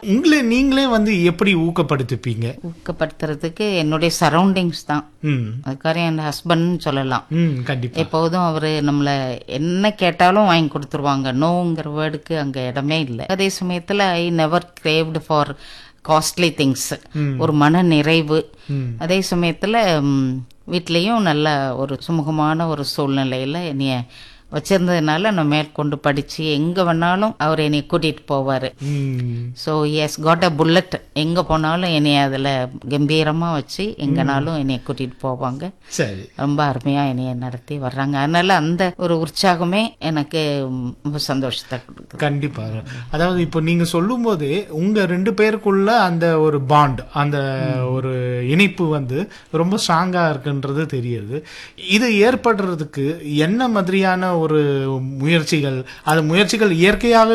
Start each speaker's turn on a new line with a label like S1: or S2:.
S1: உங்களை நீங்களே வந்து எப்படி ஊக்கப்படுத்திப்பீங்க
S2: ஊக்கப்படுத்துறதுக்கு என்னுடைய சரௌண்டிங்ஸ் தான்
S1: ம்
S2: அதுக்காக என் ஹஸ்பண்ட்னு சொல்லலாம்
S1: ம் கண்டிப்பா
S2: எப்போதும் அவரு நம்மள என்ன கேட்டாலும் வாங்கி கொடுத்துருவாங்க நோங்கிற வேர்டுக்கு அங்க இடமே இல்லை அதே சமயத்துல I never craved for costly things ஒரு மன நிறைவு அதே சமயத்துல ம், வீட்லயும் நல்ல ஒரு சுமூகமான ஒரு சூழ்நிலையில என்னைய வச்சிருந்ததுனால நான் மேற்கொண்டு படிச்சு எங்க வேணாலும் அவர் என்னைய கூட்டிட்டு போவாரு
S1: ம்
S2: so yes got a bullet எங்க போனாலும் என்னைய அதுல கம்பீரமா வச்சு எங்கனாலும் என்னைய கூட்டிட்டு போவாங்க
S1: சரி
S2: ரொம்ப அருமையா என்னைய நடத்தி வர்றாங்க அதனால அந்த ஒரு உற்சாகமே எனக்கு ம், ரொம்ப சந்தோஷத்தை கொடுக்குது
S1: கண்டிப்பா அதாவது இப்போ நீங்க சொல்லும்போது உங்க ரெண்டு பேருக்குள்ள அந்த ஒரு பாண்ட் அந்த ஒரு இணைப்பு வந்து ரொம்ப ஸ்ட்ராங்கா இருக்குன்றது தெரியுது இது ஏற்படுறதுக்கு என்ன மாதிரியான ஒரு முயற்சிகள் அது முயற்சிகள் இயற்கையாக